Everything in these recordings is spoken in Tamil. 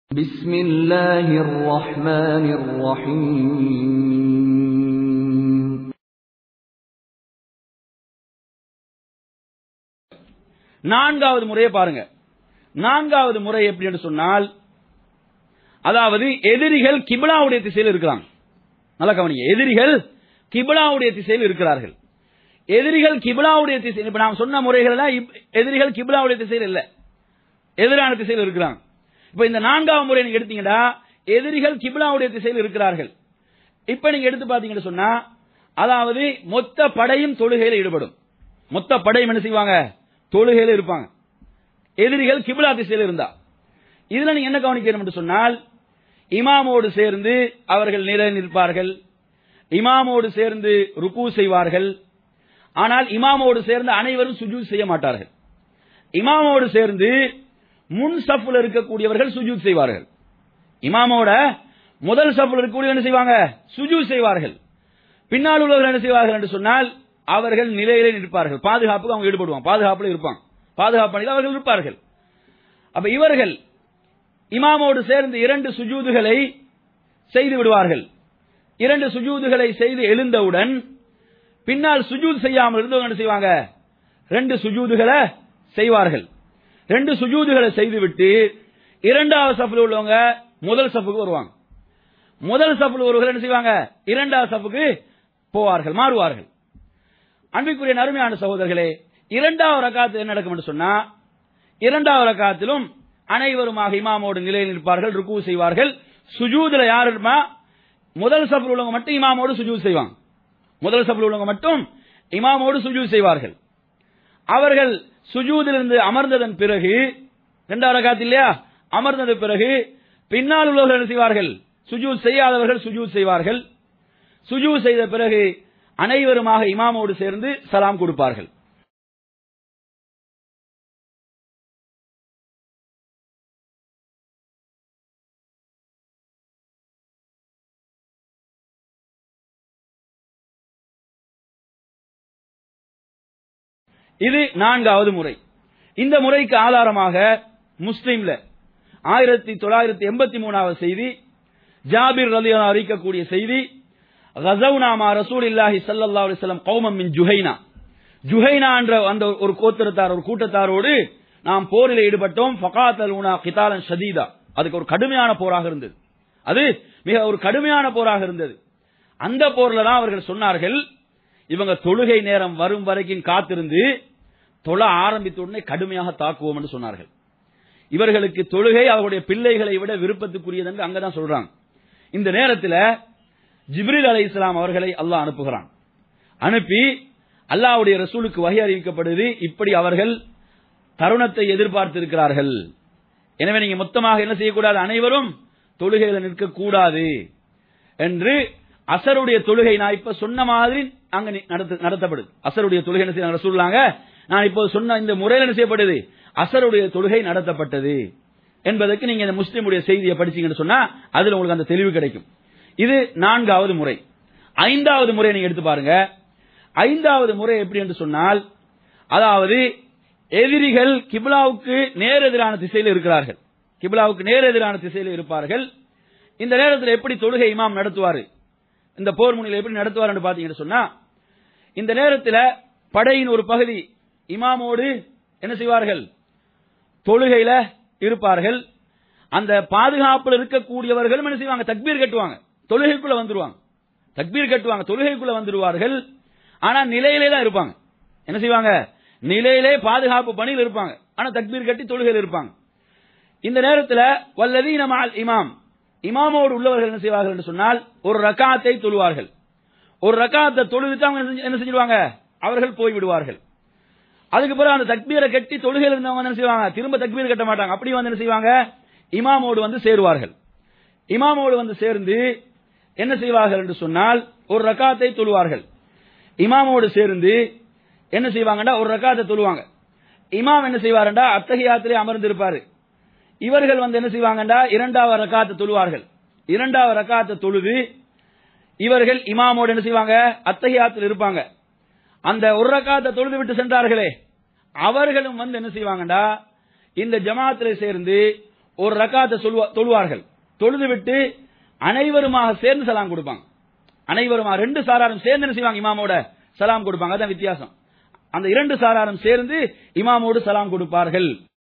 بسم الله الرحمن الرحيم நான்காவது முறையை பாருங்க நான்காவது முறை எப்படி என்று சொன்னால் அதாவது எதிரிகள் கிபிலாவுடைய திசையில் இருக்கிறாங்க நல்லா கவனிங்க எதிரிகள் கிபிலாவுடைய திசையில் இருக்கிறார்கள் எதிரிகள் கிபிலாவுடைய திசையில் இப்ப நாம் சொன்ன முறைகள் எல்லாம் இப்ப எதிரிகள் கிபிலாவுடைய திசையில் இல்ல எதிரான திசையில் இருக்கிறாங்க இப்ப இந்த நான்காவது முறை நீங்க எடுத்தீங்கன்னா எதிரிகள் கிபிலாவுடைய திசையில் இருக்கிறார்கள் இப்ப நீங்க எடுத்து பாத்தீங்கன்னு சொன்னா அதாவது மொத்த படையும் தொழுகையில ஈடுபடும் மொத்த படையும் என்ன செய்வாங்க தொழுகையில இருப்பாங்க எதிரிகள் கிபிலா திசையில் இருந்தா இதுல நீங்க என்ன கவனிக்கணும் என்று சொன்னால் இமாமோடு சேர்ந்து அவர்கள் நிலை நிற்பார்கள் இமாமோடு சேர்ந்து ருக்கு செய்வார்கள் ஆனால் இமாமோடு சேர்ந்து அனைவரும் சுஜூத் செய்ய மாட்டார்கள் இமாமோடு சேர்ந்து முன் சஃப்ல இருக்கக்கூடியவர்கள் சுஜூத் செய்வார்கள் இமாமோட முதல் சஃப்ல இருக்கக்கூடிய என்ன செய்வாங்க சுஜூத் செய்வார்கள் பின்னால் உள்ளவர்கள் என்ன செய்வார்கள் என்று சொன்னால் அவர்கள் நிலையிலே நிற்பார்கள் பாதுகாப்புக்கு அவங்க ஈடுபடுவாங்க பாதுகாப்புல இருப்பாங்க பாதுகாப்பு பணியில் அவர்கள் இருப்பார்கள் அப்ப இவர்கள் இமாமோடு சேர்ந்து இரண்டு சுஜூதுகளை செய்து விடுவார்கள் இரண்டு சுஜூதுகளை செய்து எழுந்தவுடன் பின்னால் சுஜூத் செய்யாமல் இருந்தவங்க என்ன செய்வாங்க ரெண்டு சுஜூதுகளை செய்வார்கள் ரெண்டு சுஜூதுகளை செய்துவிட்டு இரண்டாவது சஃபில் உள்ளவங்க முதல் சஃபுக்கு வருவாங்க முதல் சஃபில் ஒருவர் என்ன செய்வாங்க இரண்டாவது சஃபுக்கு போவார்கள் மாறுவார்கள் அன்பிற்குரிய நறுமையான சகோதரர்களே இரண்டாவது ரக்காத்து என்ன நடக்கும் என்று சொன்னா இரண்டாவது ரக்காத்திலும் அனைவருமாக இமாமோடு நிலையில் நிற்பார்கள் ருக்கு செய்வார்கள் சுஜூதுல யார் இருப்பா முதல் சஃபில் உள்ளவங்க மட்டும் இமாமோடு சுஜூத் செய்வாங்க முதல் சஃபில் உள்ளவங்க மட்டும் இமாமோடு சுஜூத் செய்வார்கள் அவர்கள் சுஜூதிலிருந்து அமர்ந்ததன் பிறகு இரண்டாவது ரக்காத்து இல்லையா அமர்ந்தது பிறகு பின்னால் உள்ளவர்கள் என்ன செய்வார்கள் சுஜூத் செய்யாதவர்கள் சுஜூத் செய்வார்கள் சுஜூத் செய்த பிறகு அனைவருமாக இமாமோடு சேர்ந்து சலாம் கொடுப்பார்கள் இது நான்காவது முறை இந்த முறைக்கு ஆதாரமாக முஸ்லிம்ல ஆயிரத்தி தொள்ளாயிரத்தி எண்பத்தி மூணாவது செய்தி ஜாபிர் ரலி அறிவிக்கக்கூடிய செய்தி கசவுனாமா ரசூல் இல்லாஹி சல்லா அலிஸ்லாம் கௌமம் மின் ஜுஹைனா ஜுஹைனா என்ற அந்த ஒரு கோத்திரத்தார் ஒரு கூட்டத்தாரோடு நாம் போரில் ஈடுபட்டோம் ஃபகாத்தல் உனா கிதாலன் ஷதீதா அதுக்கு ஒரு கடுமையான போராக இருந்தது அது மிக ஒரு கடுமையான போராக இருந்தது அந்த போர்ல தான் அவர்கள் சொன்னார்கள் இவங்க தொழுகை நேரம் வரும் வரைக்கும் காத்திருந்து தொழ ஆரம்பித்த உடனே கடுமையாக தாக்குவோம் என்று சொன்னார்கள் இவர்களுக்கு தொழுகை அவர்களுடைய பிள்ளைகளை விட விருப்பத்துக்குரியது என்று அங்கதான் சொல்றாங்க இந்த நேரத்தில் ஜிப்ரில் அலை இஸ்லாம் அவர்களை அல்லாஹ் அனுப்புகிறான் அனுப்பி அல்லாவுடைய ரசூலுக்கு வகை அறிவிக்கப்படுது இப்படி அவர்கள் தருணத்தை எதிர்பார்த்திருக்கிறார்கள் எனவே நீங்க மொத்தமாக என்ன செய்யக்கூடாது அனைவரும் தொழுகையில் நிற்கக்கூடாது என்று அசருடைய தொழுகை நான் இப்ப சொன்ன மாதிரி அங்க நடத்தப்படுது அசருடைய தொழுகை என்ன செய்ய சொல்லாங்க நான் இப்போ சொன்ன இந்த முறையில் என்ன செய்யப்படுது அசருடைய தொழுகை நடத்தப்பட்டது என்பதற்கு நீங்க இந்த முஸ்லிமுடைய செய்தியை படிச்சீங்கன்னு சொன்னா அதுல உங்களுக்கு அந்த தெளிவு கிடைக்கும் இது நான்காவது முறை ஐந்தாவது முறை நீங்க எடுத்து பாருங்க ஐந்தாவது முறை எப்படி என்று சொன்னால் அதாவது எதிரிகள் கிபிலாவுக்கு நேரெதிரான திசையில் இருக்கிறார்கள் கிபிலாவுக்கு நேரெதிரான திசையில் இருப்பார்கள் இந்த நேரத்தில் எப்படி தொழுகை இமாம் நடத்துவாரு இந்த போர் முனையில் எப்படி நடத்துவார் என்று பாத்தீங்கன்னு சொன்னா இந்த நேரத்தில் படையின் ஒரு பகுதி இமாமோடு என்ன செய்வார்கள் தொழுகையில இருப்பார்கள் அந்த பாதுகாப்பில் இருக்கக்கூடியவர்களும் என்ன செய்வாங்க தக்பீர் கட்டுவாங்க தொழுகைக்குள்ள வந்துருவாங்க தக்பீர் கட்டுவாங்க தொழுகைக்குள்ள வந்துருவார்கள் ஆனா நிலையிலே தான் இருப்பாங்க என்ன செய்வாங்க நிலையிலே பாதுகாப்பு பணியில் இருப்பாங்க ஆனா தக்பீர் கட்டி தொழுகையில் இருப்பாங்க இந்த நேரத்தில் வல்லதி நமால் இமாம் இமாமோடு உள்ளவர்கள் என்ன செய்வார்கள் என்று சொன்னால் ஒரு ரக்காத்தை தொழுவார்கள் ஒரு ரக்காத்தை தொழுதுட்டு அவங்க என்ன செஞ்சிருவாங்க அவர்கள் போய் விடுவார்கள் அதுக்கு பிறகு அந்த தக்பீரை கட்டி தொழுகையில் இருந்தவங்க என்ன செய்வாங்க திரும்ப தக்பீர் கட்ட மாட்டாங்க அப்படி வந்து என்ன செய்வாங்க இமாமோடு வந்து சேருவார்கள் இமாமோடு வந்து சேர்ந்து என்ன செய்வார்கள் என்று சொன்னால் ஒரு ரக்காத்தை தொழுவார்கள் இமாமோடு சேர்ந்து என்ன செய்வாங்கடா ஒரு ரக்காத்தை தொழுவாங்க இமாம் என்ன செய்வாருண்டா அத்தகையாத்திலே அமர்ந்திருப்பாரு இவர்கள் வந்து என்ன செய்வாங்கடா இரண்டாவது ரக்காத்தை தொழுவார்கள் இரண்டாவது ரக்காத்தை தொழுது இவர்கள் இமாமோடு என்ன செய்வாங்க அத்தகையாத்தில் இருப்பாங்க அந்த ஒரு ரக்காத்தை தொழுது விட்டு சென்றார்களே அவர்களும் வந்து என்ன செய்வாங்கடா இந்த ஜமாத்துல சேர்ந்து ஒரு ரக்காத்தை சொல்லுவா- தொழுவார்கள் தொழுது விட்டு அனைவருமாக சேர்ந்து சலாம் கொடுப்பாங்க அனைவருமா ரெண்டு சாராரும் சேர்ந்து என்ன செய்வாங்க இமாமோட சலாம் கொடுப்பாங்க அதான் வித்தியாசம் அந்த இரண்டு சாராரும் சேர்ந்து இமாமோடு சலாம் கொடுப்பார்கள்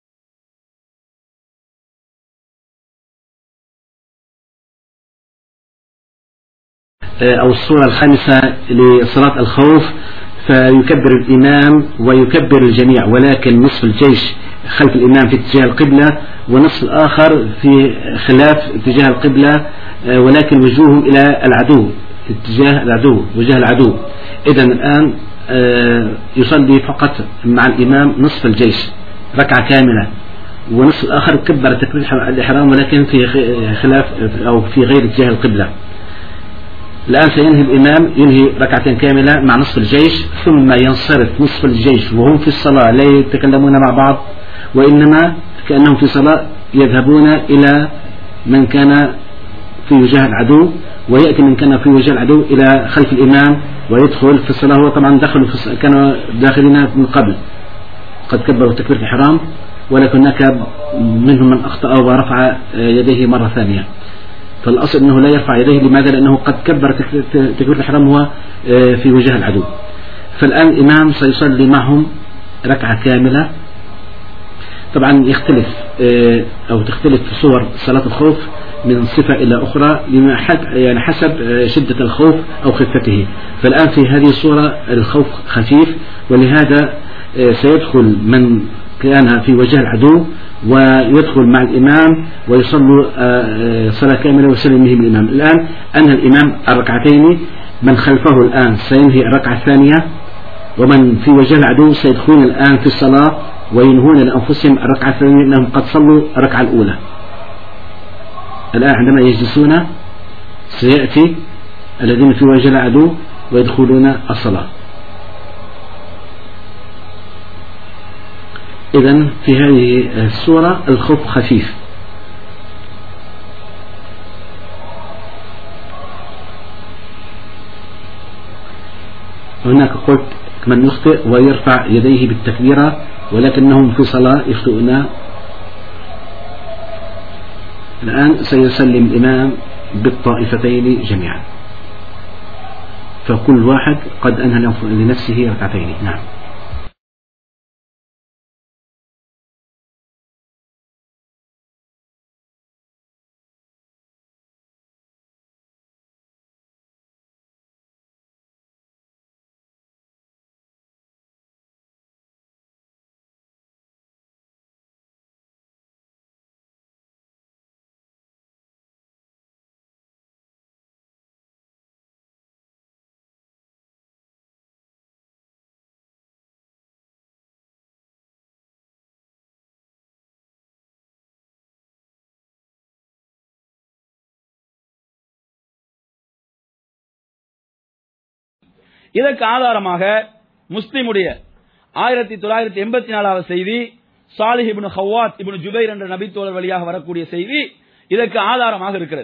أو الصورة الخامسة لصلاة الخوف فيكبر الإمام ويكبر الجميع ولكن نصف الجيش خلف الإمام في اتجاه القبلة ونصف الآخر في خلاف اتجاه القبلة آه، ولكن وجوههم إلى العدو اتجاه العدو وجه العدو إذا الآن آه، يصلي فقط مع الإمام نصف الجيش ركعة كاملة ونصف الآخر كبر تكبير الإحرام ولكن في خ- خلاف أو في غير اتجاه القبلة الآن سينهي الإمام ينهي ركعتين كاملة مع نصف الجيش ثم ينصرف نصف الجيش وهم في الصلاة لا يتكلمون مع بعض وإنما كأنهم في صلاة يذهبون إلى من كان في وجه العدو ويأتي من كان في وجه العدو إلى خلف الإمام ويدخل في الصلاة هو طبعا دخلوا في الصلاة كانوا داخلين من قبل قد كبروا تكبير الإحرام ولكن هناك منهم من أخطأ ورفع يديه مرة ثانية فالأصل أنه لا يرفع يديه لماذا لأنه قد كبر تك- تكبير الإحرام هو آه، في وجه العدو فالآن الإمام سيصلي معهم ركعة كاملة طبعا يختلف آه، أو تختلف صور صلاة الخوف من صفة إلى أخرى لما حد- يعني حسب آه، شدة الخوف أو خفته فالآن في هذه الصورة الخوف خفيف ولهذا آه، سيدخل من كان في وجه العدو ويدخل مع الإمام ويصلوا آه، آه، صلاة كاملة ويسلم بهم الإمام الآن أنهى الإمام الركعتين من خلفه الآن سينهي الركعة الثانية ومن في وجه العدو سيدخلون الآن في الصلاة وينهون لأنفسهم الركعة الثانية لأنهم قد صلوا الركعة الأولى الآن عندما يجلسون سيأتي الذين في وجه العدو ويدخلون الصلاة إذا في هذه السورة الخوف خفيف هناك قلت من يخطئ ويرفع يديه بالتكبيرة ولكنهم في صلاة يخطئون الآن سيسلم الإمام بالطائفتين جميعا فكل واحد قد أنهى لنفسه ركعتين نعم இதற்கு ஆதாரமாக முஸ்லிமுடைய ஆயிரத்தி தொள்ளாயிரத்தி எண்பத்தி நாலாவது செய்தி சாலிஹ் இப்னு ஹவாத் இப்னு ஜுபைர் என்ற நபித்தோழர் வழியாக வரக்கூடிய செய்தி இதற்கு ஆதாரமாக இருக்கிறது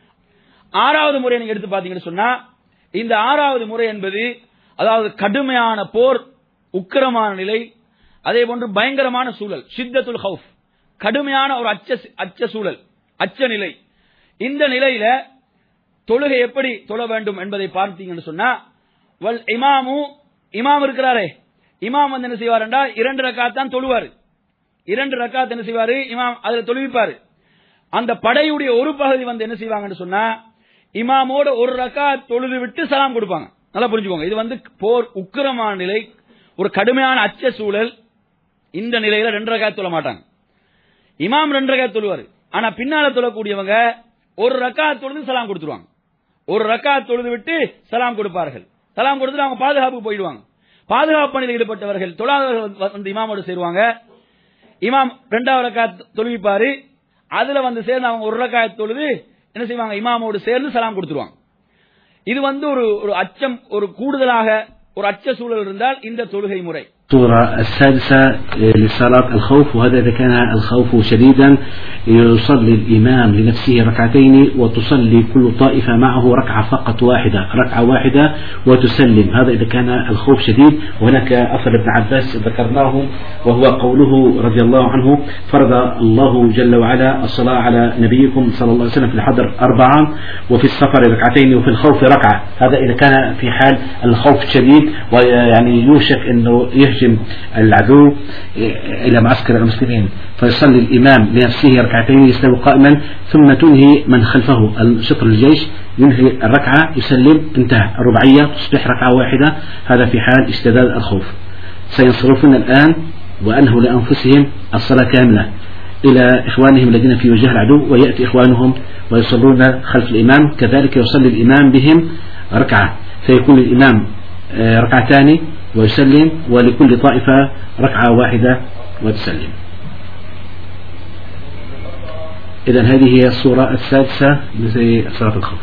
ஆறாவது முறை நீங்க எடுத்து பாத்தீங்கன்னு சொன்னா இந்த ஆறாவது முறை என்பது அதாவது கடுமையான போர் உக்கிரமான நிலை அதே போன்று பயங்கரமான சூழல் ஷித்தத்துல் ஹவுஃப் கடுமையான ஒரு அச்ச அச்ச சூழல் அச்ச நிலை இந்த நிலையில தொழுகை எப்படி தொழ வேண்டும் என்பதை பார்த்தீங்கன்னு சொன்னா வல் இமாமு இமாம் இருக்கிறாரே இமாம் வந்து என்ன செய்வார் என்றால் இரண்டு ரக்காத் தான் தொழுவாரு இரண்டு ரக்காத் என்ன செய்வாரு இமாம் அதுல தொழுவிப்பாரு அந்த படையுடைய ஒரு பகுதி வந்து என்ன செய்வாங்கன்னு சொன்னா இமாமோட ஒரு ரக்காத் தொழுது விட்டு சலாம் கொடுப்பாங்க நல்லா புரிஞ்சுக்கோங்க இது வந்து போர் உக்கிரமான நிலை ஒரு கடுமையான அச்ச சூழல் இந்த நிலையில ரெண்டு ரக்காத் தொழ மாட்டாங்க இமாம் ரெண்டு ரக்காத் தொழுவாரு ஆனா பின்னால தொழக்கூடியவங்க ஒரு ரக்காத் தொழுது சலாம் கொடுத்துருவாங்க ஒரு ரக்காத் தொழுது விட்டு சலாம் கொடுப்பார்கள் சலாம் கொடுத்துட்டு அவங்க பாதுகாப்புக்கு போயிடுவாங்க பாதுகாப்பு பணியில் ஈடுபட்டவர்கள் தொழாதவர்கள் வந்து- வந்து இமாமோடு சேருவாங்க இமாம் ரெண்டாவது ரக்காத் தொழுவிப்பாரு அதுல வந்து சேர்ந்து அவங்க ஒரு ரக்காத் தொழுது என்ன செய்வாங்க இமாமோடு சேர்ந்து சலாம் கொடுத்துருவாங்க இது வந்து ஒரு ஒரு அச்சம் ஒரு கூடுதலாக ஒரு அச்ச சூழல் இருந்தால் இந்த தொழுகை முறை الصورة السادسة لصلاة الخوف وهذا إذا كان الخوف شديدا يصلي الإمام لنفسه ركعتين وتصلي كل طائفة معه ركعة فقط واحدة ركعة واحدة وتسلم هذا إذا كان الخوف شديد وهناك أثر ابن عباس ذكرناه وهو قوله رضي الله عنه فرض الله جل وعلا الصلاة على نبيكم صلى الله عليه وسلم في الحضر أربعة وفي السفر ركعتين وفي الخوف ركعة هذا إذا كان في حال الخوف شديد ويعني يوشك أنه يهجم العدو إلى معسكر المسلمين فيصلي الإمام لنفسه ركعتين يستوي قائما ثم تنهي من خلفه شطر الجيش ينهي الركعة يسلم انتهى الرباعية تصبح ركعة واحدة هذا في حال اشتداد الخوف سينصرفون الآن وأنهوا لأنفسهم الصلاة كاملة إلى إخوانهم الذين في وجه العدو ويأتي إخوانهم ويصلون خلف الإمام كذلك يصلي الإمام بهم ركعة فيكون الإمام ركعتان ويسلم ولكل طائفة ركعة واحدة وتسلم إذا هذه هي الصورة السادسة زي صلاة الخوف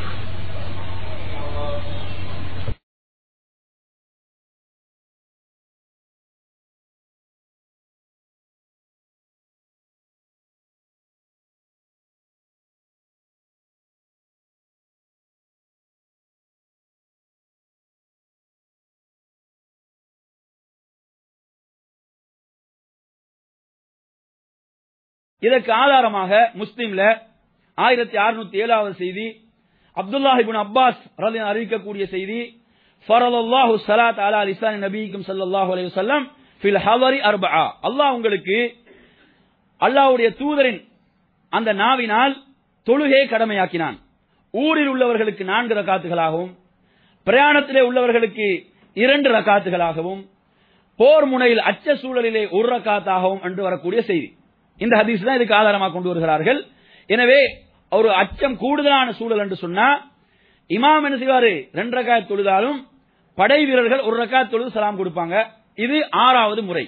இதற்கு ஆதாரமாக முஸ்லிம்ல ஆயிரத்தி அறுநூத்தி ஏழாவது செய்தி அப்துல்லாஹிபின் அப்பாஸ் ரலியன் அறிவிக்கக்கூடிய செய்தி ஃபரலல்லாஹு ஸலாத் அலா லிசானி நபியிக்கும் ஸல்லல்லாஹு அலைஹி வஸல்லம் ஃபில் ஹவரி அர்பஆ அல்லாஹ் உங்களுக்கு அல்லாஹ்வுடைய தூதரின் அந்த நாவினால் தொழுகையை கடமையாக்கினான் ஊரில் உள்ளவர்களுக்கு நான்கு ரக்காத்துகளாகவும் பிரயாணத்திலே உள்ளவர்களுக்கு இரண்டு ரக்காத்துகளாகவும் போர் முனையில் அச்ச சூழலிலே ஒரு ரக்காத்தாகவும் என்று வரக்கூடிய செய்தி இந்த ஹதீஸ் தான் இதுக்கு ஆதாரமாக கொண்டு வருகிறார்கள் எனவே ஒரு அச்சம் கூடுதலான சூழல் என்று சொன்னா இமாம் என்ன செய்வாரு ரெண்டு ரக்காத் தொழுதாலும் படை வீரர்கள் ஒரு ரக்காத் தொழுது சலாம் கொடுப்பாங்க இது ஆறாவது முறை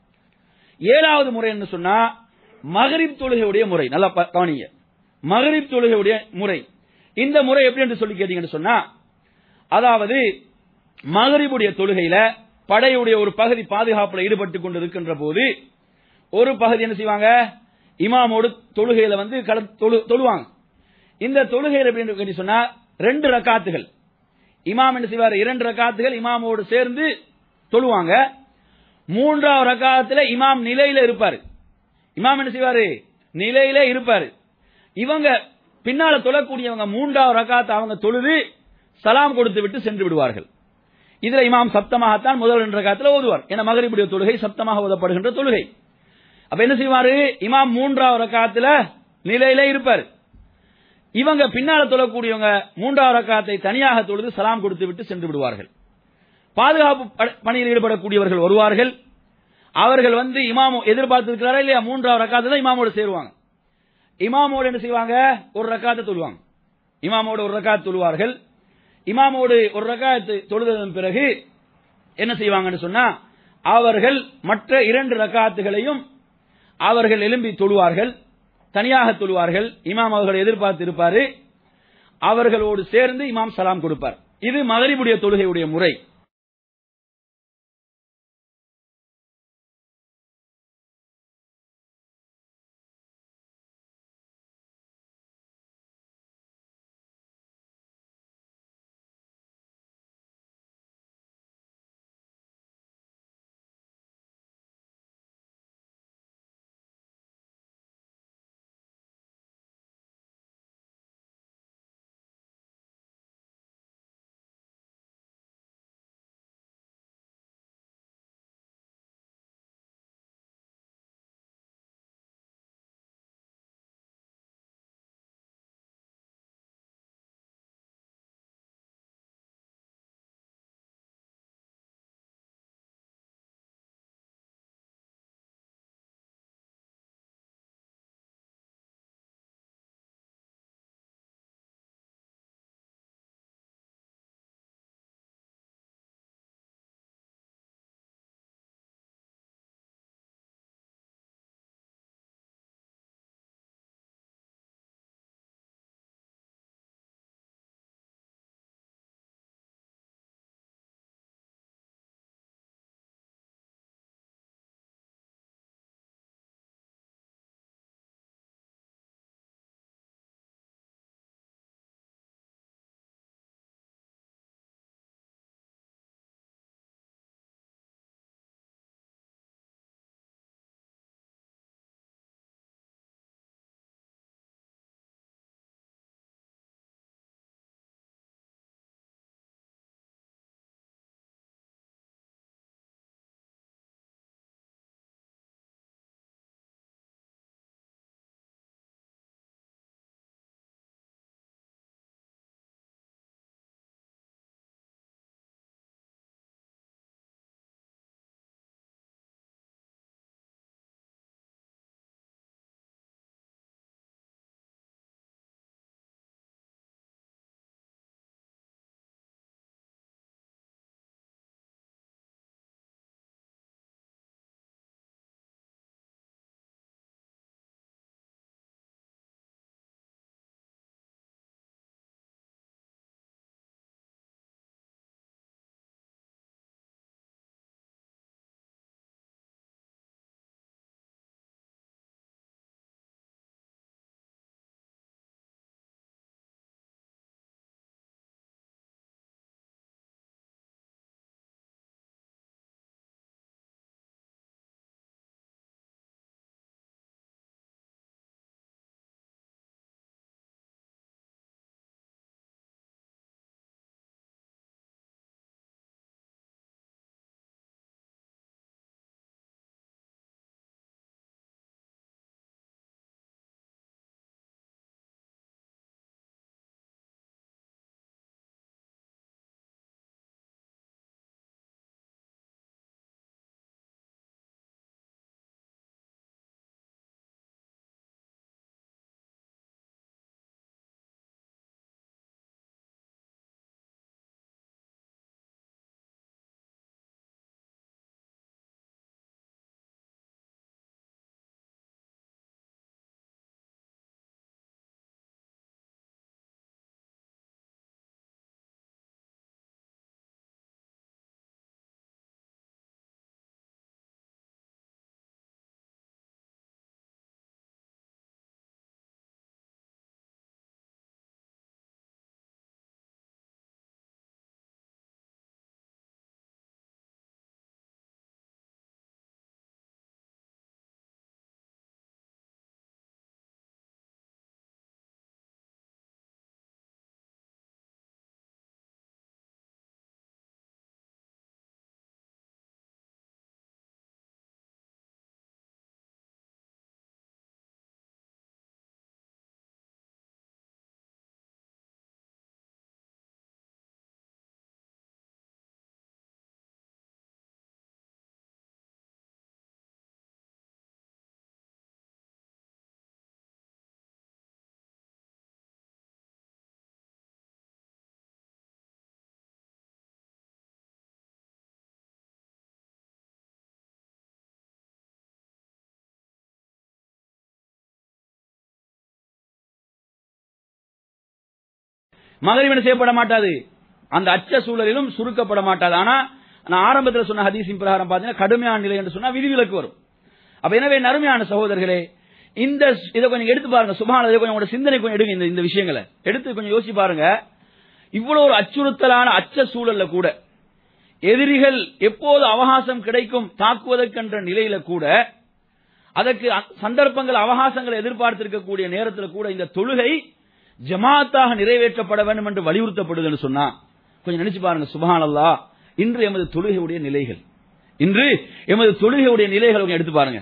ஏழாவது முறை என்ன சொன்னா மகரிப் தொழுகையுடைய முறை நல்லா ப- கவனிங்க மகரிப் தொழுகையுடைய முறை இந்த முறை எப்படி என்று சொல்லி கேட்டீங்கன்னு சொன்னா அதாவது மகரிபுடைய தொழுகையில படையுடைய ஒரு பகுதி பாதுகாப்புல ஈடுபட்டுக் கொண்டு இருக்கின்ற போது ஒரு பகுதி என்ன செய்வாங்க இமாமோடு தொழுகையில வந்து கல- தொழு- தொழுவாங்க இந்த தொழுகையில எப்படி என்று கேட்டி சொன்னா ரெண்டு ரக்காத்துகள் இமாம் என்ன செய்வார் இரண்டு ரக்காத்துகள் இமாமோடு சேர்ந்து தொழுவாங்க மூன்றாவது ரக்காத்துல இமாம் நிலையில இருப்பாரு இமாம் என்ன செய்வாரு நிலையில இருப்பாரு இவங்க பின்னால தொழக்கூடியவங்க மூன்றாவது ரக்காத்தை அவங்க தொழுது சலாம் கொடுத்து விட்டு சென்று விடுவார்கள் இதுல இமாம் சப்தமாகத்தான் முதல் ரெண்டு ரக்காத்துல ஓதுவார் என மகரிபுடைய தொழுகை சப்தமாக ஓதப்படுகின்ற தொழுகை அப்ப என்ன செய்வாரு இமாம் மூன்றாவது ரக்காத்துல நிலையில இருப்பார் இவங்க பின்னால தொழக்கூடியவங்க மூன்றாவது ரக்காத்தை தனியாக தொழுது சலாம் கொடுத்து விட்டு சென்று விடுவார்கள் பாதுகாப்பு ப- பணியில் ஈடுபடக்கூடியவர்கள் வருவார்கள் அவர்கள் வந்து இமாம் எதிர்பார்த்திருக்கிறாரா இல்லையா மூன்றாவது ரக்காத்துல இமாமோடு சேருவாங்க இமாமோடு என்ன செய்வாங்க ஒரு ரக்காத்தை தொழுவாங்க இமாமோடு ஒரு ரக்காத் தொழுவார்கள் இமாமோடு ஒரு ரக்காத்து தொழுததன் பிறகு என்ன செய்வாங்கன்னு சொன்னா அவர்கள் மற்ற இரண்டு ரக்காத்துகளையும் அவர்கள் எழும்பி தொழுவார்கள் தனியாக தொழுவார்கள் இமாம் அவர்கள் எதிர்பார்த்து இருப்பாரு அவர்களோடு சேர்ந்து இமாம் சலாம் கொடுப்பார் இது மகரிபுடைய தொழுகையுடைய முறை மகரிப் என்ன செய்யப்பட மாட்டாது அந்த அச்ச சூழலிலும் சுருக்கப்பட மாட்டாது ஆனா நான் ஆரம்பத்தில் சொன்ன ஹதீஸின் பிரகாரம் பார்த்தீங்கன்னா கடுமையான நிலை என்று சொன்னா விதிவிலக்கு வரும் அப்ப எனவே நறுமையான சகோதரர்களே இந்த இதை கொஞ்சம் எடுத்து பாருங்க சுபான இதை கொஞ்சம் உங்களோட சிந்தனை கொஞ்சம் எடுங்க இந்த இந்த விஷயங்களை எடுத்து கொஞ்சம் யோசிச்சு பாருங்க இவ்வளவு ஒரு அச்சுறுத்தலான அச்ச சூழல்ல கூட எதிரிகள் எப்போது அவகாசம் கிடைக்கும் தாக்குவதற்கென்ற நிலையில கூட அதற்கு அ- சந்தர்ப்பங்கள் அவகாசங்களை எதிர்பார்த்திருக்கக்கூடிய நேரத்தில் கூட இந்த தொழுகை ஜமாத்தாக நிறைவேற்றப்பட வேண்டும் என்று வலியுறுத்தப்படுதுன்னு சொன்னா கொஞ்சம் நினைச்சு பாருங்க சுபஹானல்லா இன்று எமது தொழுகையுடைய நிலைகள் இன்று எமது தொழுகையுடைய நிலைகளை கொஞ்சம் எடுத்து பாருங்க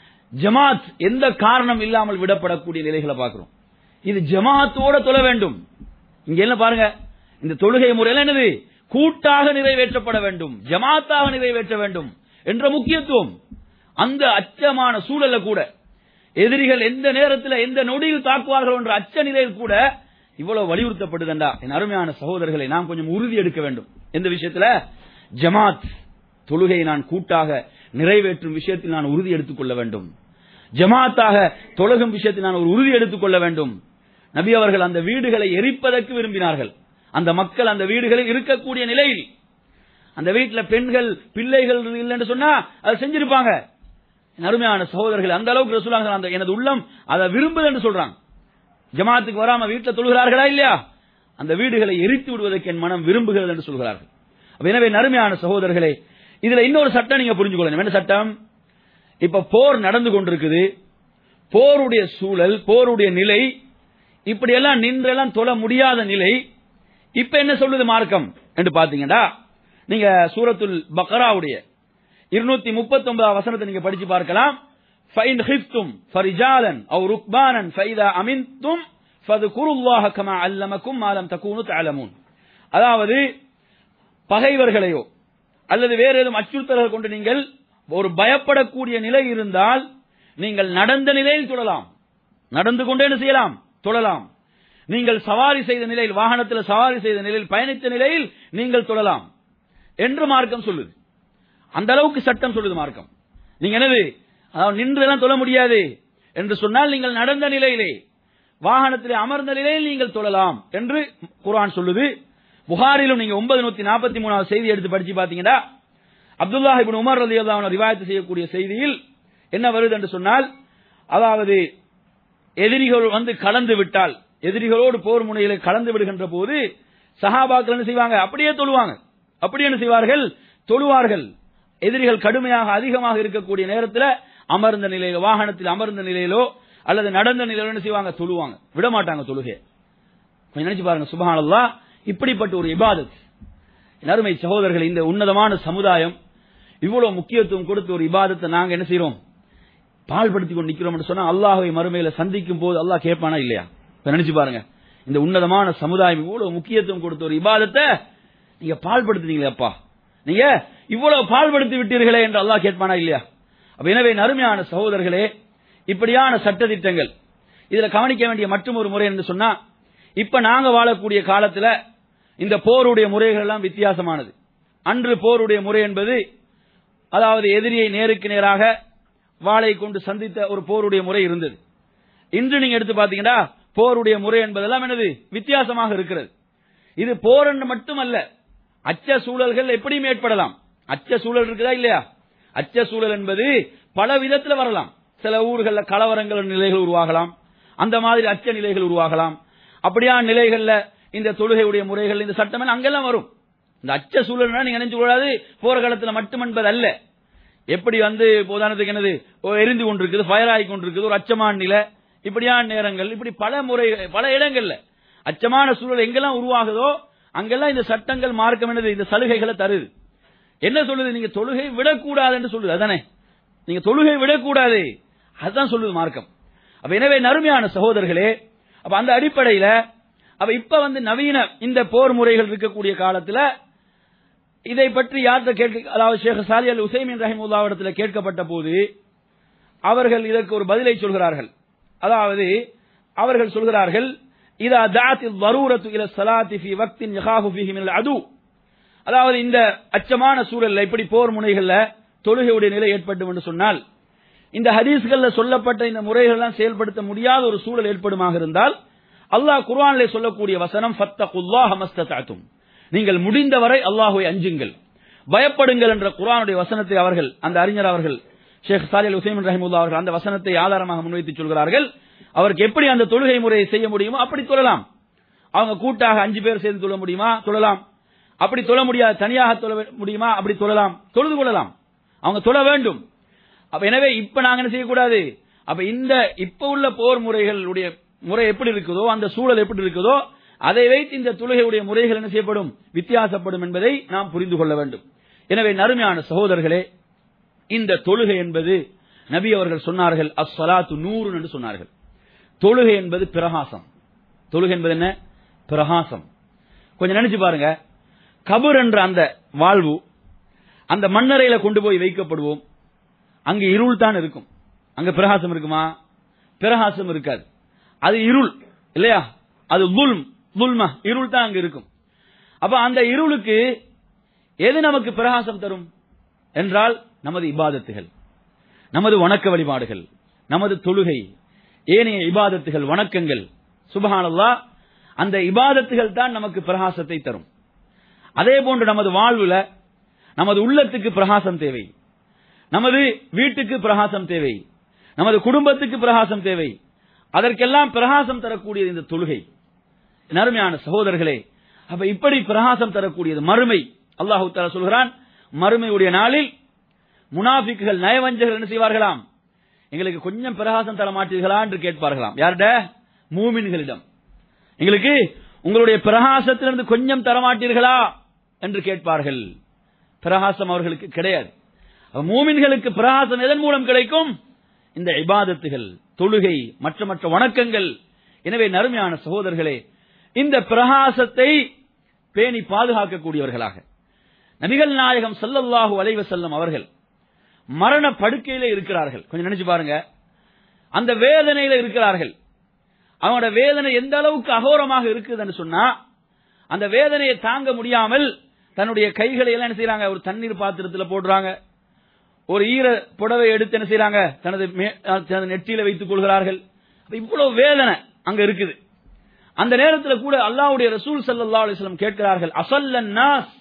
ஜமாத் எந்த காரணம் இல்லாமல் விடப்படக்கூடிய நிலைகளை பார்க்கிறோம் இது ஜமாத்தோட தொழ வேண்டும் இங்க என்ன பாருங்க இந்த தொழுகை முறையில் என்னது கூட்டாக நிறைவேற்றப்பட வேண்டும் ஜமாத்தாக நிறைவேற்ற வேண்டும் என்ற முக்கியத்துவம் அந்த அச்சமான சூழல்ல கூட எதிரிகள் எந்த நேரத்தில் எந்த நொடியில் தாக்குவார்கள் என்ற அச்ச நிலையில் கூட இவ்வளவு வலியுறுத்தப்படுதண்டா என் அருமையான சகோதரர்களை நாம் கொஞ்சம் உறுதி எடுக்க வேண்டும் எந்த விஷயத்துல ஜமாத் தொழுகையை நான் கூட்டாக நிறைவேற்றும் விஷயத்தில் நான் உறுதி எடுத்துக் கொள்ள வேண்டும் ஜமாத்தாக தொழுகும் விஷயத்தில் நான் ஒரு உறுதி எடுத்துக் கொள்ள வேண்டும் நபி அவர்கள் அந்த வீடுகளை எரிப்பதற்கு விரும்பினார்கள் அந்த மக்கள் அந்த வீடுகளில் இருக்கக்கூடிய நிலையில் அந்த வீட்டுல பெண்கள் பிள்ளைகள் இல்லைன்னு சொன்னா அதை செஞ்சிருப்பாங்க என் அருமையான சகோதரர்கள் அந்த அளவுக்கு ரசூலாங்க அந்த எனது உள்ளம் அதை விரும்புது என்று சொல்றாங்க ஜமாத்துக்கு வராம வீட்டுல தொழுகிறார்களா இல்லையா அந்த வீடுகளை எரித்து விடுவதற்கு என் மனம் விரும்புகிறது என்று சொல்கிறார்கள் அப்ப எனவே நறுமையான சகோதரர்களே இதுல இன்னொரு சட்டம் நீங்க புரிஞ்சுக்கொள்ளணும் என்ன சட்டம் இப்ப போர் நடந்து கொண்டிருக்குது போருடைய சூழல் போருடைய நிலை இப்படி எல்லாம் நின்றெல்லாம் தொழ முடியாத நிலை இப்ப என்ன சொல்லுது மார்க்கம் என்று பாத்தீங்கன்னா நீங்க சூரத்துல் பக்ராவுடைய இருநூத்தி முப்பத்தி ஒன்பதாம் வசனத்தை நீங்க படிச்சு பார்க்கலாம் ஃபைன் ஹிஃப்தும் ஃபரிஜாலன் அவு ருக்பானன் ஃபைதா அமின்தும் ஃபதுகுருல்லாஹ கமா அல்லமக்கும் மாலம் தக்கூனு தஅலமூன் அதாவது பகைவர்களையோ அல்லது வேற ஏதும் அச்சுறுத்தல்கள் கொண்டு நீங்கள் ஒரு பயப்படக்கூடிய நிலை இருந்தால் நீங்கள் நடந்த நிலையில் தொழலாம் நடந்து கொண்டே என்ன செய்யலாம் தொழலாம் நீங்கள் சவாரி செய்த நிலையில் வாகனத்தில் சவாரி செய்த நிலையில் பயணித்த நிலையில் நீங்கள் தொழலாம் என்று மார்க்கம் சொல்லுது அந்த அளவுக்கு சட்டம் சொல்லுது மார்க்கம் நீங்க என்னது அதாவது நின்று எல்லாம் தொழ முடியாது என்று சொன்னால் நீங்கள் நடந்த நிலையிலே வாகனத்திலே அமர்ந்த நிலையில் நீங்கள் தொழலாம் என்று குர்ஆன் சொல்லுது புகாரிலும் நீங்க ஒன்பது நூத்தி நாற்பத்தி மூணாவது செய்தி எடுத்து படிச்சு பாத்தீங்கன்னா அப்துல்லா இப்னு உமர் ரலியல்லாஹு அன்ஹு ரிவாயத்து செய்யக்கூடிய செய்தியில் என்ன வருது என்று சொன்னால் அதாவது எதிரிகள் வந்து கலந்து விட்டால் எதிரிகளோடு போர் முனையில கலந்து விடுகின்ற போது சஹாபாக்கள் என்ன செய்வாங்க அப்படியே தொழுவாங்க அப்படி என்ன செய்வார்கள் தொழுவார்கள் எதிரிகள் கடுமையாக அதிகமாக இருக்கக்கூடிய நேரத்தில் அமர்ந்த நிலையிலோ வாகனத்தில் அமர்ந்த நிலையிலோ அல்லது நடந்த நிலையிலோ என்ன செய்வாங்க தொழுவாங்க விட மாட்டாங்க தொழுகை கொஞ்சம் நினைச்சு பாருங்க சுபஹானல்லாஹ் இப்படிப்பட்ட ஒரு இபாதத் என் அருமை சகோதரர்கள் இந்த உன்னதமான சமுதாயம் இவ்வளவு முக்கியத்துவம் கொடுத்த ஒரு இபாதத்தை நாங்க என்ன செய்றோம் பால்படுத்தி கொண்டு நிக்கிறோம் சொன்னா அல்லாஹ்வை மறுமையில சந்திக்கும் போது அல்லாஹ் கேட்பானா இல்லையா இப்ப நினைச்சு பாருங்க இந்த உன்னதமான சமுதாயம் இவ்வளவு முக்கியத்துவம் கொடுத்த ஒரு இபாதத்தை நீங்க பால்படுத்துனீங்களே அப்பா நீங்க இவ்வளவு பால்படுத்தி விட்டீர்களே என்று அல்லாஹ் கேட்பானா இல்லையா அப்ப எனவே நறுமையான சகோதரர்களே இப்படியான சட்டதிட்டங்கள் இதுல கவனிக்க வேண்டிய மற்றும் ஒரு முறை என்று சொன்னா இப்ப நாங்க வாழக்கூடிய காலத்துல இந்த போருடைய முறைகள் எல்லாம் வித்தியாசமானது அன்று போருடைய முறை என்பது அதாவது எதிரியை நேருக்கு நேராக வாளை கொண்டு சந்தித்த ஒரு போருடைய முறை இருந்தது இன்று நீங்க எடுத்து பாத்தீங்கன்னா போருடைய முறை என்பதெல்லாம் என்னது வித்தியாசமாக இருக்கிறது இது போர் என்று மட்டுமல்ல அச்ச சூழல்கள் எப்படியும் ஏற்படலாம் அச்ச சூழல் இருக்குதா இல்லையா அச்ச சூழல் என்பது பல விதத்துல வரலாம் சில ஊர்கள்ல கலவரங்கள் நிலைகள் உருவாகலாம் அந்த மாதிரி அச்ச நிலைகள் உருவாகலாம் அப்படியான நிலைகள்ல இந்த தொழுகையுடைய முறைகள் இந்த சட்டம் அங்கெல்லாம் வரும் இந்த அச்ச சூழல்னா நீங்க நினைச்சு கூடாது போர் காலத்துல மட்டும் என்பது அல்ல எப்படி வந்து உதாரணத்துக்கு என்னது ஓ, எரிந்து கொண்டிருக்குது ஃபயர் ஆகி கொண்டிருக்குது ஒரு அச்சமான நிலை இப்படியான நேரங்கள் இப்படி பல முறை பல இடங்கள்ல அச்சமான சூழல் எங்கெல்லாம் உருவாகுதோ அங்கெல்லாம் இந்த சட்டங்கள் மார்க்கம் என்னது இந்த சலுகைகளை தருது என்ன சொல்லுது நீங்க தொழுகை விடக்கூடாது என்று சொல்லுது அதானே நீங்க தொழுகை விடக்கூடாது அதுதான் சொல்லுது மார்க்கம் அப்ப எனவே நறுமையான சகோதரர்களே அப்ப அந்த அடிப்படையில அப்ப இப்ப வந்து நவீன இந்த போர் முறைகள் இருக்கக்கூடிய காலத்துல இதை பற்றி யார்கிட்ட கேட்க அதாவது ஷேக் சாலி அல் உசைமின் ரஹிமுல்லாவிடத்தில் கேட்கப்பட்ட போது அவர்கள் இதற்கு ஒரு பதிலை சொல்கிறார்கள் அதாவது அவர்கள் சொல்கிறார்கள் இதா தாத்தில் வரூரத்து இல சலாத்தி ஃபி வக்தின் யகாஹு ஃபீஹி மினல் அது அதாவது இந்த அச்சமான சூழல்ல இப்படி போர் முனைகள்ல தொழுகையுடைய நிலை ஏற்படும் என்று சொன்னால் இந்த ஹதீஸ்கள்ல சொல்லப்பட்ட இந்த முறைகள் எல்லாம் செயல்படுத்த முடியாத ஒரு சூழல் ஏற்படுமாக இருந்தால் அல்லாஹ் குர்ஆனிலே சொல்லக்கூடிய வசனம் ஃபத்தகுல்லாஹ மஸ்ததஅதும் நீங்கள் முடிந்தவரை அல்லாஹ்வை அஞ்சுங்கள் பயப்படுங்கள் என்ற குர்ஆனுடைய வசனத்தை அவர்கள் அந்த அறிஞர் அவர்கள் ஷேக் சாலில் உசைமின் ரஹிமுல்லா அவர்கள் அந்த வசனத்தை ஆதாரமாக முன்வைத்து சொல்கிறார்கள் அவருக்கு எப்படி அந்த தொழுகை முறையை செய்ய முடியுமோ அப்படி தொழலாம் அவங்க கூட்டாக அஞ்சு பேர் சேர்ந்து தொழ முடியுமா தொழலாம் அப்படி தொழ முடியாது தனியாக தொழ முடியுமா அப்படி தொழலாம் தொழுது கொள்ளலாம் அவங்க தொழ வேண்டும் அப்ப எனவே இப்ப நாங்க என்ன செய்யக்கூடாது அப்ப இந்த இப்ப உள்ள போர் முறைகளுடைய முறை எப்படி இருக்குதோ அந்த சூழல் எப்படி இருக்குதோ அதை வைத்து இந்த தொழுகையுடைய முறைகள் என்ன செய்யப்படும் வித்தியாசப்படும் என்பதை நாம் புரிந்து கொள்ள வேண்டும் எனவே நறுமையான சகோதரர்களே இந்த தொழுகை என்பது நபி அவர்கள் சொன்னார்கள் அஸ்ஸலாத்து நூறு என்று சொன்னார்கள் தொழுகை என்பது பிரகாசம் தொழுகை என்பது என்ன பிரகாசம் கொஞ்சம் நினைச்சு பாருங்க கபர் என்ற அந்த வாழ்வு அந்த மண்ணறையில கொண்டு போய் வைக்கப்படுவோம் அங்க இருள் தான் இருக்கும் அங்க பிரகாசம் இருக்குமா பிரகாசம் இருக்காது அது இருள் இல்லையா அது துல்ம் துல்மா இருள் தான் அங்க இருக்கும் அப்ப அந்த இருளுக்கு எது நமக்கு பிரகாசம் தரும் என்றால் நமது இபாதத்துகள் நமது வணக்க வழிபாடுகள் நமது தொழுகை ஏனைய இபாதத்துகள் வணக்கங்கள் சுபஹானல்லா அந்த இபாதத்துகள் தான் நமக்கு பிரகாசத்தை தரும் அதே போன்று நமது வாழ்வுல நமது உள்ளத்துக்கு பிரகாசம் தேவை நமது வீட்டுக்கு பிரகாசம் தேவை நமது குடும்பத்துக்கு பிரகாசம் தேவை அதற்கெல்லாம் பிரகாசம் தரக்கூடியது இந்த தொழுகை நறுமையான சகோதரர்களே அப்ப இப்படி பிரகாசம் தரக்கூடியது மறுமை அல்லாஹு தாலா சொல்கிறான் மறுமையுடைய நாளில் முனாஃபிக்குகள் நயவஞ்சகர்கள் என்ன செய்வார்களாம் எங்களுக்கு கொஞ்சம் பிரகாசம் தர மாட்டீர்களா என்று கேட்பார்களாம் யார்ட மூமின்களிடம் எங்களுக்கு உங்களுடைய பிரகாசத்திலிருந்து கொஞ்சம் தரமாட்டீர்களா என்று கேட்பார்கள் பிரகாசம் அவர்களுக்கு கிடையாது அப்ப மூமின்களுக்கு பிரகாசம் எதன் மூலம் கிடைக்கும் இந்த இபாதத்துகள் தொழுகை மற்ற மற்ற வணக்கங்கள் எனவே நறுமையான சகோதரர்களே இந்த பிரகாசத்தை பேணி பாதுகாக்கக்கூடியவர்களாக நபிகள் நாயகம் ஸல்லல்லாஹு அலைஹி வஸல்லம் அவர்கள் மரண படுக்கையில இருக்கிறார்கள் கொஞ்சம் நினைச்சு பாருங்க அந்த வேதனையில இருக்கிறார்கள் அவனோட வேதனை எந்த அளவுக்கு அகோரமாக இருக்குதுன்னு சொன்னா அந்த வேதனையை தாங்க முடியாமல் தன்னுடைய கைகளை எல்லாம் என்ன செய்யறாங்க ஒரு தண்ணீர் பாத்திரத்துல போடுறாங்க ஒரு ஈர புடவை எடுத்து என்ன செய்யறாங்க தனது மே- தனது நெற்றியில வைத்துக் கொள்கிறார்கள் அப்ப இவ்வளவு வேதனை அங்க இருக்குது அந்த நேரத்தில் கூட அல்லாஹ்வுடைய ரசூல் ஸல்லல்லாஹு அலைஹி வஸல்லம் கேட்கிறார்கள் அசல்லன் நாஸ்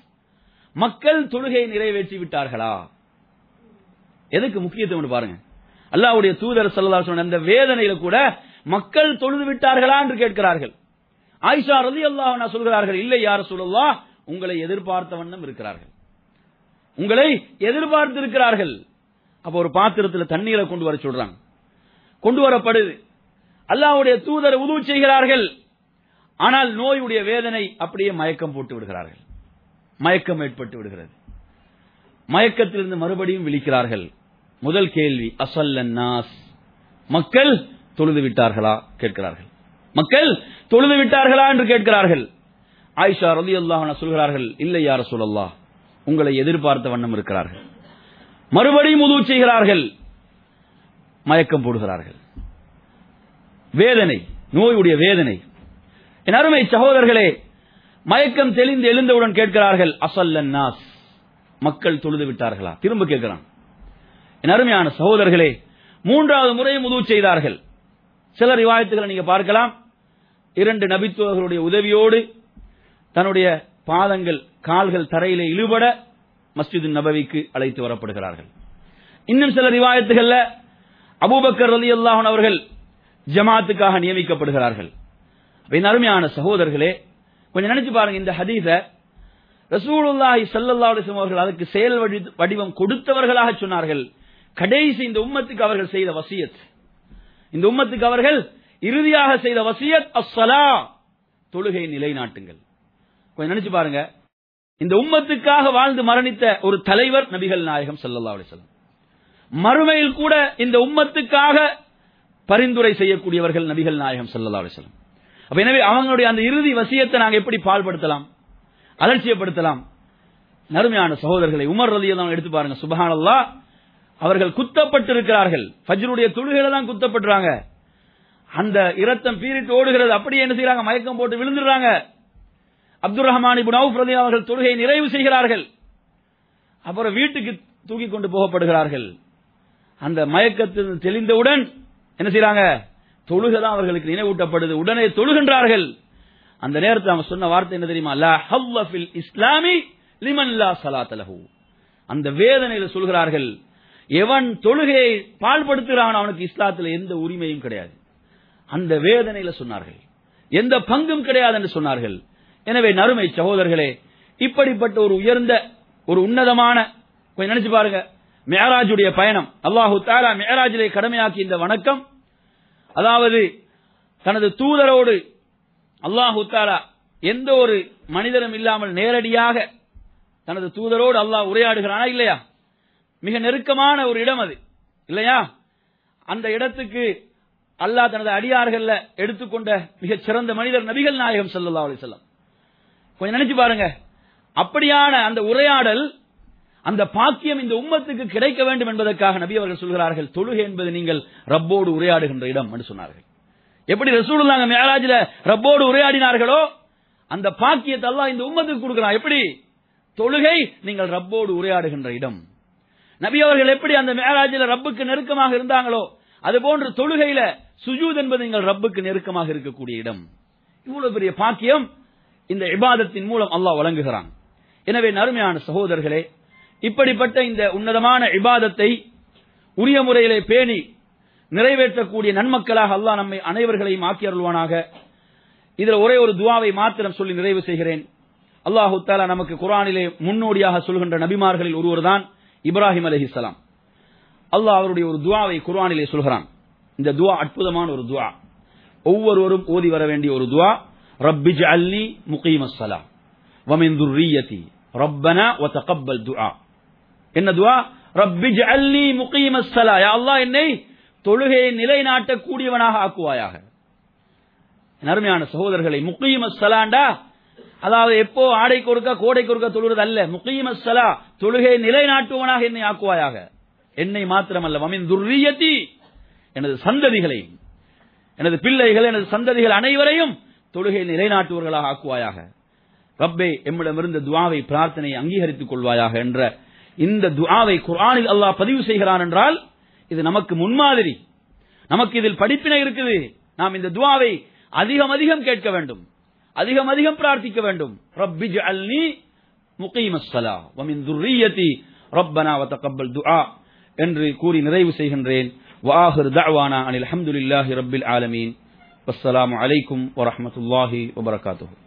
மக்கள் தொழுகையை நிறைவேற்றி விட்டார்களா எதுக்கு முக்கியத்துவம் பாருங்க அல்லாஹ்வுடைய தூதர் ஸல்லல்லாஹு அலைஹி வஸல்லம் அந்த வேதனையில கூட மக்கள் தொழுது விட்டார்களா என்று கேட்கிறார்கள் ஆயிஷா ரலியல்லாஹு அன்ஹா சொல்கிறார்கள் இல்லை யார் ரசூலுல்லாஹ் உங்களை எதிர்பார்த்த வண்ணம் இருக்கிறார்கள் உங்களை எதிர்பார்த்து இருக்கிறார்கள் அப்ப ஒரு பாத்திரத்துல தண்ணீரை கொண்டு வர சொல்றாங்க கொண்டு வரப்படுது அல்லாஹ்வுடைய தூதர் உது செய்கிறார்கள் ஆனால் நோயுடைய வேதனை அப்படியே மயக்கம் போட்டு விடுகிறார்கள் மயக்கம் ஏற்பட்டு விடுகிறது மயக்கத்திலிருந்து மறுபடியும் விழிக்கிறார்கள் முதல் கேள்வி அசல்லன் நாஸ் மக்கள் தொழுது விட்டார்களா கேட்கிறார்கள் மக்கள் தொழுது விட்டார்களா என்று கேட்கிறார்கள் ஆயிஷா ரலி அல்லாஹ் சொல்கிறார்கள் இல்லை யார சொல்லல்லாஹ் உங்களை எதிர்பார்த்த வண்ணம் இருக்கிறார்கள் மறுபடியும் உதவு செய்கிறார்கள் மயக்கம் போடுகிறார்கள் வேதனை நோயுடைய வேதனை என் அருமை சகோதரர்களே மயக்கம் தெளிந்து எழுந்தவுடன் கேட்கிறார்கள் அசல்லன் நாஸ் மக்கள் தொழுது விட்டார்களா திரும்ப கேட்கிறான் என் அருமையான சகோதரர்களே மூன்றாவது முறை முது செய்தார்கள் சில ரிவாயத்துகளை நீங்க பார்க்கலாம் இரண்டு நபித்துவர்களுடைய உதவியோடு தன்னுடைய பாதங்கள் கால்கள் தரையிலே இழுபட மஸ்ஜிது நபவிக்கு அழைத்து வரப்படுகிறார்கள் இன்னும் சில ரிவாயத்துகள்ல அபூபக்கர் ரலி அவர்கள் ஜமாத்துக்காக நியமிக்கப்படுகிறார்கள் அப்ப இந்த அருமையான சகோதரர்களே கொஞ்சம் நினைச்சு பாருங்க இந்த ஹதீஸ ரசூலுல்லாஹி ஸல்லல்லாஹு அலைஹி வஸல்லம் அவர்கள் அதுக்கு செயல் வடி- வடிவம் கொடுத்தவர்களாக சொன்னார்கள் கடைசி இந்த உம்மத்துக்கு அவர்கள் செய்த வசியத் இந்த உம்மத்துக்கு அவர்கள் இறுதியாக செய்த வசியத் அஸ்ஸலா தொழுகை நிலைநாட்டுங்கள் கொஞ்சம் நினைச்சு பாருங்க இந்த உம்மத்துக்காக வாழ்ந்து மரணித்த ஒரு தலைவர் நபிகள் நாயகம் ஸல்லல்லாஹு அலைஹி வஸல்லம் மறுமையில் கூட இந்த உம்மத்துக்காக பரிந்துரை செய்யக்கூடியவர்கள் நபிகள் நாயகம் ஸல்லல்லாஹு அலைஹி வஸல்லம் அப்ப எனவே அவங்களுடைய அந்த இறுதி வசியத்தை நாங்க எப்படி பால்படுத்தலாம் அலட்சியப்படுத்தலாம் நறுமையான சகோதரர்களை உமர் ரலியல்லாஹு எடுத்து பாருங்க சுபஹானல்லாஹ் அவர்கள் குத்தப்பட்டிருக்கிறார்கள் ஃபஜ்ருடைய தொழுகையில தான் குத்தப்பட்டுறாங்க அந்த இரத்தம் பீரிட்டு ஓடுகிறது அப்படியே என்ன செய்யறாங்க மயக்கம் போட்டு விழுந்துடுறாங்க அப்துல் ரஹ்மான் இப்னு அவுஃப் ரலியல்லாஹு அவர்கள் தொழுகையை நிறைவு செய்கிறார்கள் அப்புறம் வீட்டுக்கு தூக்கி கொண்டு போகப்படுகிறார்கள் அந்த மயக்கத்தில் தெளிந்தவுடன் என்ன செய்யறாங்க தொழுகதான் அவர்களுக்கு நினைவூட்டப்படுது உடனே தொழுகின்றார்கள் அந்த நேரத்தில் அவங்க சொன்ன வார்த்தை என்ன தெரியுமா லா ஹவ்வ ஃபில் இஸ்லாமி லிமன் லா ஸலாத்த லஹு அந்த வேதனையில சொல்கிறார்கள் எவன் தொழுகையை பால்படுத்துகிறான் அவனுக்கு இஸ்லாத்தில் எந்த உரிமையும் கிடையாது அந்த வேதனையில சொன்னார்கள் எந்த பங்கும் கிடையாது என்று சொன்னார்கள் எனவே நறுமை சகோதரர்களே இப்படிப்பட்ட ஒரு உயர்ந்த ஒரு உன்னதமான கொஞ்சம் நினைச்சு பாருங்க மேராஜுடைய பயணம் அல்லாஹு தாலா மேராஜிலே கடமையாக்கி இந்த வணக்கம் அதாவது தனது தூதரோடு அல்லாஹு தாலா எந்த ஒரு மனிதரும் இல்லாமல் நேரடியாக தனது தூதரோடு அல்லாஹ் உரையாடுகிறானா இல்லையா மிக நெருக்கமான ஒரு இடம் அது இல்லையா அந்த இடத்துக்கு அல்லாஹ் தனது அடியார்கள்ல எடுத்துக்கொண்ட மிகச் சிறந்த மனிதர் நபிகள் நாயகம் ஸல்லல்லாஹு அலைஹி வஸல்லம் கொஞ்சம் நினைச்சு பாருங்க அப்படியான அந்த உரையாடல் அந்த பாக்கியம் இந்த உம்மத்துக்கு கிடைக்க வேண்டும் என்பதற்காக நபி அவர்கள் சொல்கிறார்கள் தொழுகை என்பது நீங்கள் ரப்போடு உரையாடுகின்ற இடம் என்று சொன்னார்கள் எப்படி ரசூலுல்லாங்க மேராஜில ரப்போடு உரையாடினார்களோ அந்த பாக்கியத்தை அல்லாஹ் இந்த உம்மத்துக்கு கொடுக்கிறான் எப்படி தொழுகை நீங்கள் ரப்போடு உரையாடுகின்ற இடம் நபி அவர்கள் எப்படி அந்த மேராஜில ரப்புக்கு நெருக்கமாக இருந்தாங்களோ அதுபோன்று தொழுகையில சுஜூத் என்பது நீங்கள் ரப்புக்கு நெருக்கமாக இருக்கக்கூடிய இடம் இவ்வளவு பெரிய பாக்கியம் இந்த இபாதத்தின் மூலம் அல்லாஹ் வழங்குகிறான் எனவே நறுமையான சகோதரர்களே இப்படிப்பட்ட இந்த உன்னதமான இபாதத்தை உரிய முறையிலே பேணி நிறைவேற்றக்கூடிய நன்மக்களாக அல்லாஹ் நம்மை அனைவர்களையும் ஆக்கி அருள்வானாக இதில் ஒரே ஒரு துவாவை மாத்திரம் சொல்லி நிறைவு செய்கிறேன் அல்லாஹு தாலா நமக்கு குரானிலே முன்னோடியாக சொல்கின்ற நபிமார்களில் ஒருவர் தான் இப்ராஹிம் அலஹிசலாம் அல்லாஹ் அவருடைய ஒரு துவாவை குர்ஆனிலே சொல்கிறான் இந்த துவா அற்புதமான ஒரு துவா ஒவ்வொருவரும் ஓதி வர வேண்டிய ஒரு துவா ரப்பி ஜஅல்னி முகீமஸ் ஸலா வமின் துர்ரிய்யதி ரப்பனா வ தகப்பல் துஆ என்ன துவா ரப்பி ஜஅல்னி முகீமஸ் ஸலா யா அல்லாஹ் என்னை தொழுகையை நிலைநாட்டக்கூடியவனாக ஆக்குவாயாக நறுமையான சகோதரர்களை முகீமஸ் ஸலாண்டா அதாவது எப்போ ஆடை கொடுக்க கோடை கொடுக்க தொழுகிறது அல்ல முகீமஸ் ஸலா தொழுகையை நிலைநாட்டுவனாக என்னை ஆக்குவாயாக என்னை மாத்திரமல்ல வமின் துர்ரியத்தி எனது சந்ததிகளை எனது பிள்ளைகள் எனது சந்ததிகள் அனைவரையும் தொழுகை நிலைநாட்டுவர்களாக ஆக்குவாயாக ரப்பே எம்மிடமிருந்த துவாவை பிரார்த்தனை அங்கீகரித்துக் கொள்வாயாக என்ற இந்த துவாவை குர்ஆனில் அல்லாஹ் பதிவு செய்கிறான் என்றால் இது நமக்கு முன்மாதிரி நமக்கு இதில் படிப்பினை இருக்குது நாம் இந்த துவாவை அதிகம் அதிகம் கேட்க வேண்டும் அதிகம் அதிகம் பிரார்த்திக்க வேண்டும் ரப்பி ஜஅல்னி முகீமஸ் ஸலா வ மின் துர்ரியதி ரப்பனா வ தகப்பல் துஆ என்று கூறி நிறைவு செய்கின்றேன் وآخر دعوانا أن الحمد لله رب العالمين والسلام عليكم ورحمة الله وبركاته